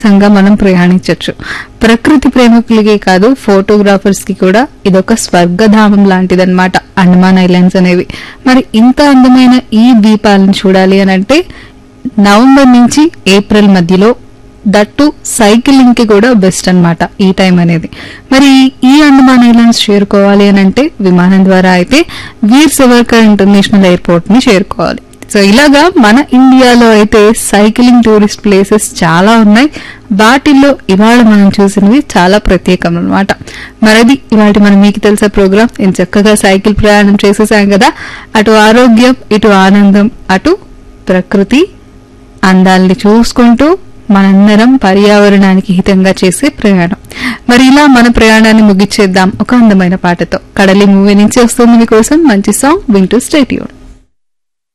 సంగా మనం ప్రయాణించవచ్చు ప్రకృతి ప్రేమికులకి కాదు ఫోటోగ్రాఫర్స్ కి కూడా ఇదొక స్వర్గధామం లాంటిదన్నమాట అండమాన్ ఐలాండ్స్ అనేవి మరి ఇంత అందమైన ఈ ద్వీపాలను చూడాలి అని అంటే నవంబర్ నుంచి ఏప్రిల్ మధ్యలో దట్టు సైక్లింగ్ కి కూడా బెస్ట్ అన్నమాట ఈ టైం అనేది మరి ఈ అండమాన్ ఐలాండ్స్ చేరుకోవాలి అని అంటే విమానం ద్వారా అయితే వీర్ సవర్కర్ ఇంటర్నేషనల్ ఎయిర్పోర్ట్ ని చేరుకోవాలి సో ఇలాగా మన ఇండియాలో అయితే సైక్లింగ్ టూరిస్ట్ ప్లేసెస్ చాలా ఉన్నాయి వాటిల్లో ఇవాళ మనం చూసినవి చాలా ప్రత్యేకం అనమాట మరది ఇవాళ మనం మీకు తెలిసే ప్రోగ్రామ్ నేను చక్కగా సైకిల్ ప్రయాణం చేసేసాం కదా అటు ఆరోగ్యం ఇటు ఆనందం అటు ప్రకృతి అందాల్ని చూసుకుంటూ మనందరం పర్యావరణానికి హితంగా చేసే ప్రయాణం మరి ఇలా మన ప్రయాణాన్ని ముగిచ్చేద్దాం ఒక అందమైన పాటతో కడలి మూవీ నుంచి వస్తుంది మీకోసం మంచి సాంగ్ వింటూ స్టేట్యూన్